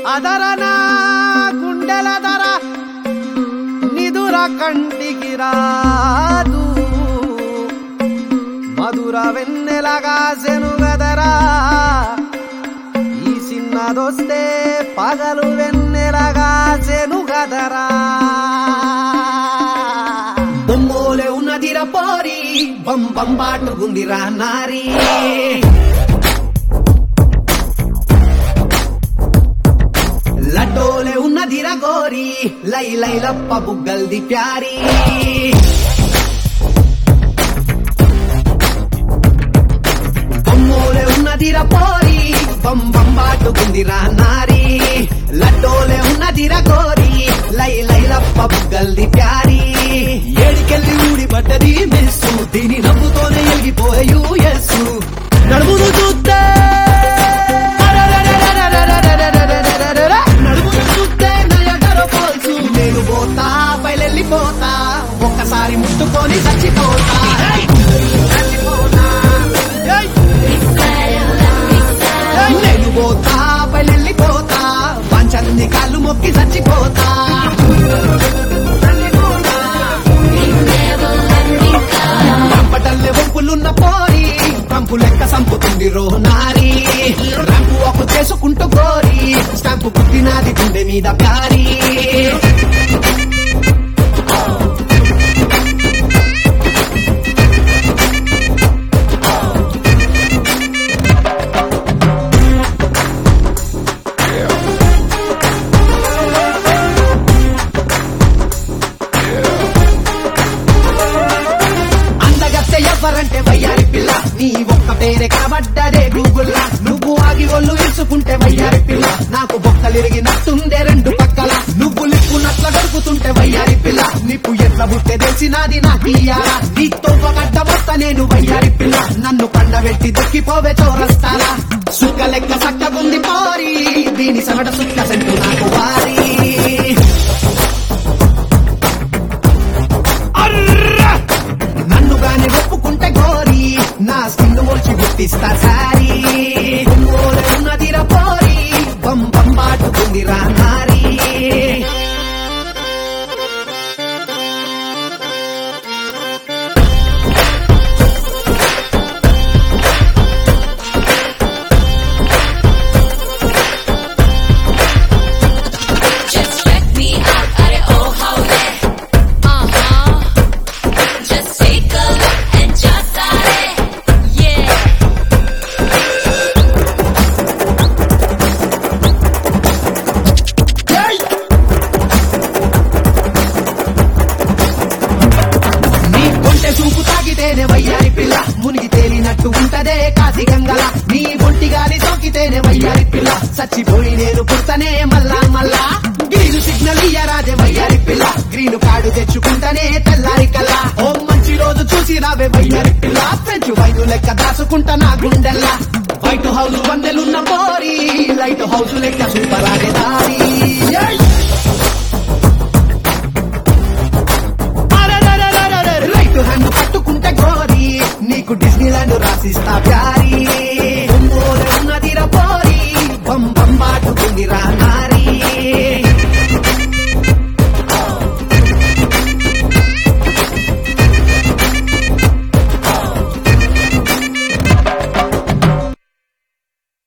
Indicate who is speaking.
Speaker 1: అదరన గుండెల ధర నిదుర కంటికి రాదు మధుర వెన్నెలగా సెనుగదరా ఈ చిన్నదొస్తే పగలు వెన్నెలగా సెనుగదరా బొమ్మోలే ఉన్నదిరా పోరి బం బం బాటుకుందిరా నారీ లడ్డోలే ఉన్నదిరా గోరి లై లై లప్ప బుగ్గల్ది ప్యారీ బొమ్మోలే ఉన్నదిరా పోరి బం బం బాటుకుందిరా నారీ లడ్డోలే ఉన్నదిరా గోరి లై లై లప్ప బుగ్గల్ది ప్యారీ ఏడికెళ్ళి ఊడి పడ్డది మెస్సు దీని నవ్వుతోనే ఎగిపోయే యూఎస్సు నడుమును చూస్తే నడుమును చూస్తే నయగర పోల్చు నేను పోతా బయలెళ్ళిపోతా ఒక్కసారి ముట్టుకొని చచ్చిపోతా చచ్చిపోతా నేను పోతా బయలెళ్ళిపోతా పంచన్ని కాళ్ళు మొక్కి చచ్చిపోతా చచ్చిపోతా. రంపటల్లె వంపులున్న పోరి పంపు లెక్క సంపుతుంది రోనారి రంపు ఒక చేసుకుంటూ గోరి స్టాంపు పుట్టినది గుండె మీద ప్యారీ అందగత్తె ఎవరంటే వయ్యారి పిల్ల నీ ఒక్క పేరే కనబడ్డదే గూగుల్ నువ్వు ఆగి ఒళ్ళు ఇరుచుకుంటే వయ్యారి పిల్ల నాకు బొక్కలిరిగినట్టుందే రెండు పక్కల నువ్వు లిప్పునట్ల గడుపుతుంటే వయ్యారి పిల్ల నిప్పు ఎట్ల బుట్టే తెలిసినది నాకు ఇయ్యాలా నీతో గడ్డ మొత్త నేను వయ్యారి పిల్ల నన్ను పండబెట్టి దొక్కిపోవే చోరస్తాలా సుక్క లెక్క సక్కగుంది పోరి దీని సగట సుక్క సెంటు నాకు వారి నన్ను గాని ఒప్పుకుంటే గోరి నా స్కిన్ మొల్చి గుర్తిస్తా సారీ ఒంగోలు ఉన్నదిరా పోరి బం బం బాటుకుందిరా నారీ
Speaker 2: Just check me out, अरे oh how yeah, uh huh. Just take a look and just are yeah.
Speaker 1: నీ కొంటె చూపు తాగితేనే వయ్యారి పిల్ల మునిగి తేలినట్టు ఉంటదే కాసి గంగల నీ ఒంటి గాలి సోకితేనే వయ్యారి పిల్ల చచ్చిపోయి నేను పుడతనే మల్లా మల్లా గ్రీన్ సిగ్నల్ ఇయ్యరాదే వయ్యారి పిల్ల గ్రీన్ కార్డు తెచ్చుకుంటనే తెల్లారి కల్లా ఓ మంచి రోజు చూసి రావే వయ్యారి పిల్ల ఫ్రెంచ్ వైను లెక్క దాచుకుంటా నా గుండెల్లా వైట్ హౌస్ వందెలున్న పోరి లైట్ హౌస్ లెక్క సూపర్ ఆగే దారి ఏయ్! రైట్ హ్యాండ్ పట్టుకుంటే గోరి నీకు డిస్నీలాండ్ రాసిస్తా ప్యారీ